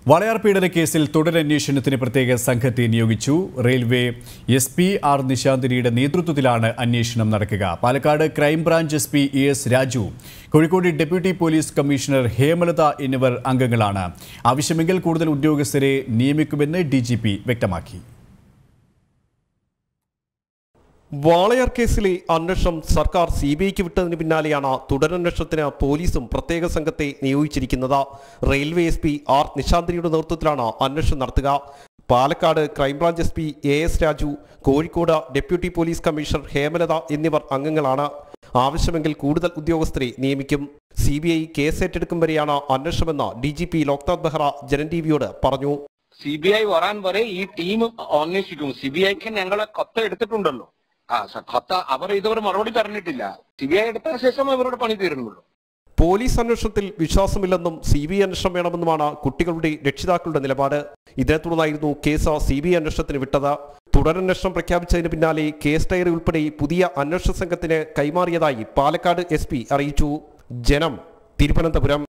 വളയാർ പീഡന കേസിൽ തുടരന്വേഷണത്തിന് പ്രത്യേക സംഘത്തെ നിയോഗിച്ചു റെയിൽവേ എസ് പി ആർ നിശാന്തിനിയുടെ നേതൃത്വത്തിലാണ് അന്വേഷണം നടക്കുക Palakkad crime branch S P E S Raju Kozhikode deputy police commissioner Hemalatha എന്നിവർ അംഗങ്ങളാണ് ആവശ്യമെങ്കിൽ കൂടുതൽ ഉദ്യോഗസ്ഥരെ നിയമിക്കുമെന്ന് ഡി വ്യക്തമാക്കി വാളയാർ കേസിലെ അന്വേഷണം സർക്കാർ സി ബി ഐക്ക് വിട്ടതിന് പിന്നാലെയാണ് തുടരന്വേഷണത്തിന് പോലീസും പ്രത്യേക സംഘത്തെ നിയോഗിച്ചിരിക്കുന്നത് റെയിൽവേ എസ് പി ആർ നിശാന്തിനിയുടെ നേതൃത്വത്തിലാണ് അന്വേഷണം നടത്തുക Palakkad crime branch S P A S Raju Kozhikode deputy police commissioner Hemalatha എന്നിവർ അംഗങ്ങളാണ് ആവശ്യമെങ്കിൽ കൂടുതൽ ഉദ്യോഗസ്ഥരെ നിയമിക്കും സി ബി ഐ കേസ് ഏറ്റെടുക്കും വരെയാണ് അന്വേഷണമെന്ന് D G P Loknath Behra ജനൻ ടി വിയോട് പറഞ്ഞു സി ബി ഐ വരാൻ വരെ ഈ ടീം അന്വേഷിക്കും സി ബി ഐക്ക് ഞങ്ങളെ കത്ത് എടുത്തിട്ടുണ്ടല്ലോ ആ സ- കത്ത് അവർ ഇതുവരെ മറുപടി പറഞ്ഞിട്ടില്ല സി ബി ഐ എടുത്ത ശേഷം അവരുടെ പണി തീരുന്നുള്ളൂ പോലീസ് അന്വേഷണത്തിൽ വിശ്വാസമില്ലെന്നും സി ബി ഐ അന്വേഷണം വേണമെന്നുമാണ് കുട്ടികളുടെ രക്ഷിതാക്കളുടെ നിലപാട് ഇതേ തുടർന്നായിരുന്നു കേസ് സി ബി ഐ അന്വേഷണത്തിന് വിട്ടത് തുടരന്വേഷണം പ്രഖ്യാപിച്ചതിന് പിന്നാലെ കേസ് ഡയറി ഉൾപ്പെടെ പുതിയ അന്വേഷണ സംഘത്തിന് കൈമാറിയതായി പാലക്കാട് എസ് പി അറിയിച്ചു ജനം തിരുവനന്തപുരം